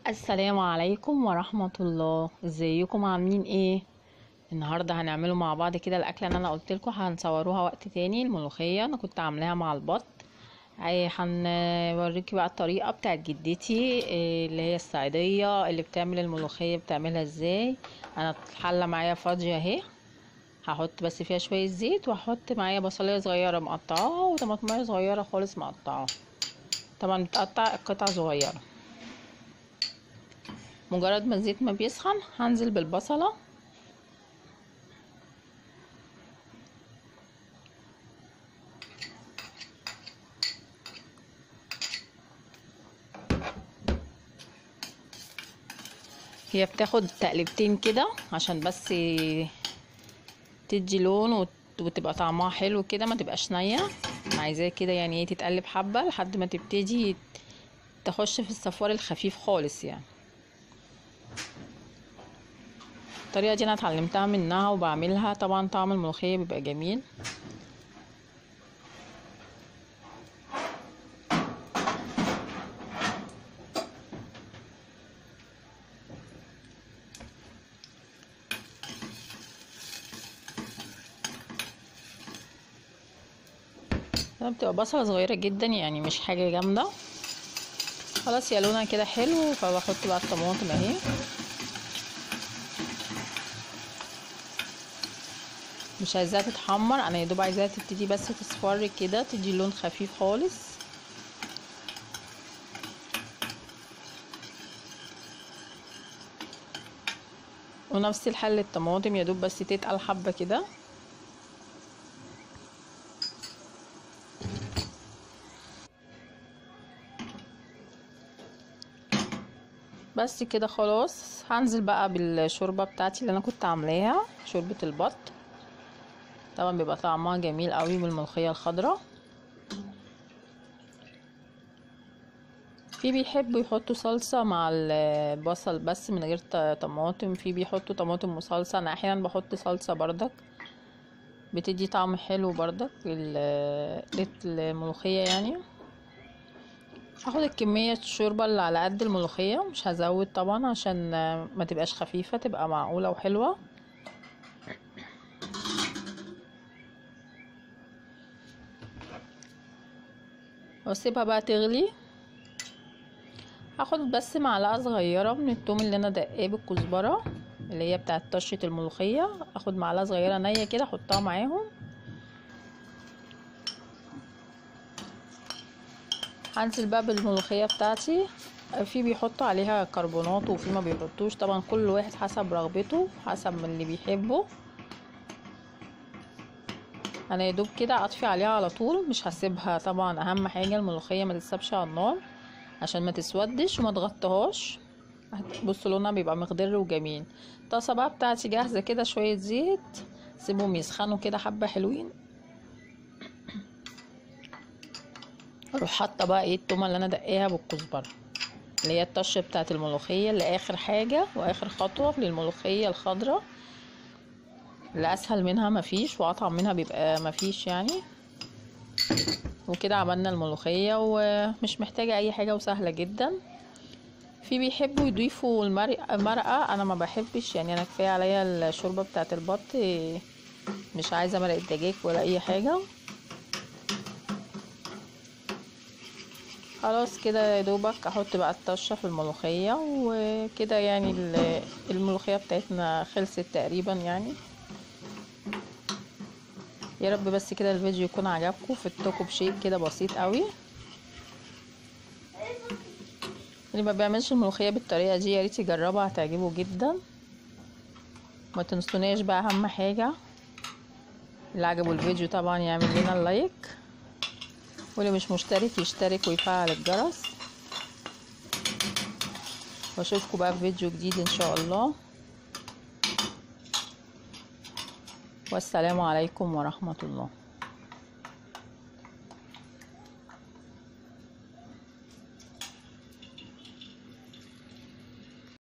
السلام عليكم ورحمة الله ازيكم عاملين ايه النهاردة هنعمله مع بعض كده الاكلة اللي انا قلت لكم هنصوروها وقت تاني الملوخية انا كنت عاملاها مع البط اي هنوريكي بقى الطريقة بتاعت جدتي إيه اللي هي الصعيدية اللي بتعمل الملوخية بتعملها ازاي انا الحلة معايا فاضية اهي هحط بس فيها شوية زيت وهحط معايا بصلية صغيرة مقطعاها وطماطمية صغيرة خالص مقطعاها طبعا بتقطع قطع صغيرة مجرد ما الزيت ما بيسخن هنزل بالبصلة هي بتاخد تقلبتين كده عشان بس تدي لون وتبقى طعمها حلو كده ما تبقاش نيه عايزاه كده يعني ايه تتقلب حبه لحد ما تبتدي تخش في الصفار الخفيف خالص يعني الطريقه دي انا اتعلمتها منها وبعملها طبعا طعم الملوخيه بيبقى جميل بتبقى بصلة صغيرة جدا يعني مش حاجة جامدة خلاص يا لونها كده حلو فبحط بقى الطماطم اهي مش عايزاها تتحمر انا يا دوب عايزاها تبتدي بس تصفر كده تدي لون خفيف خالص ونفس الحل الطماطم يا دوب بس تتقل حبه كده بس كده خلاص هنزل بقى بالشوربه بتاعتي اللي انا كنت عاملاها شوربه البط طبعا بيبقى طعمها جميل قوي بالملوخيه الخضراء في بيحبوا يحطوا صلصه مع البصل بس من غير طماطم في بيحطوا طماطم وصلصه انا احيانا بحط صلصه بردك بتدي طعم حلو بردك للملوخيه يعني هاخد الكمية الشوربة اللي على قد الملوخية مش هزود طبعا عشان ما تبقاش خفيفة تبقى معقولة وحلوة واسيبها بقى تغلي هاخد بس معلقة صغيرة من التوم اللي انا دقاه بالكزبرة اللي هي بتاعت طشة الملوخية اخد معلقة صغيرة نية كده احطها معاهم هنزل بقى بالملوخية بتاعتي في بيحطوا عليها كربونات وفي ما بيحطوش طبعا كل واحد حسب رغبته حسب من اللي بيحبه انا يدوب كده اطفي عليها على طول مش هسيبها طبعا اهم حاجة الملوخية ما تتسابش على النار عشان ما تسودش وما تغطيهاش بصوا لونها بيبقى مخضر وجميل الطاسة بقى بتاعتي جاهزة كده شوية زيت سيبهم يسخنوا كده حبة حلوين اروح حاطه بقى ايه التومه اللي انا دقاها بالكزبره اللي هي الطشه بتاعه الملوخيه اللي اخر حاجه واخر خطوه للملوخيه الخضراء اللي اسهل منها مفيش واطعم منها بيبقى مفيش يعني وكده عملنا الملوخيه ومش محتاجه اي حاجه وسهله جدا في بيحبوا يضيفوا المرقه انا ما بحبش يعني انا كفايه عليا الشوربه بتاعه البط مش عايزه مرقه دجاج ولا اي حاجه خلاص كده يا دوبك احط بقى الطشه في الملوخيه وكده يعني الملوخيه بتاعتنا خلصت تقريبا يعني يا رب بس كده الفيديو يكون عجبكم فدتكم بشيء كده بسيط قوي اللي ما بيعملش الملوخيه بالطريقه دي يا ريت يجربها هتعجبه جدا ما تنسوناش بقى اهم حاجه اللي عجبه الفيديو طبعا يعمل لنا اللايك واللي مش مشترك يشترك ويفعل الجرس واشوفكم بقى في فيديو جديد ان شاء الله والسلام عليكم ورحمة الله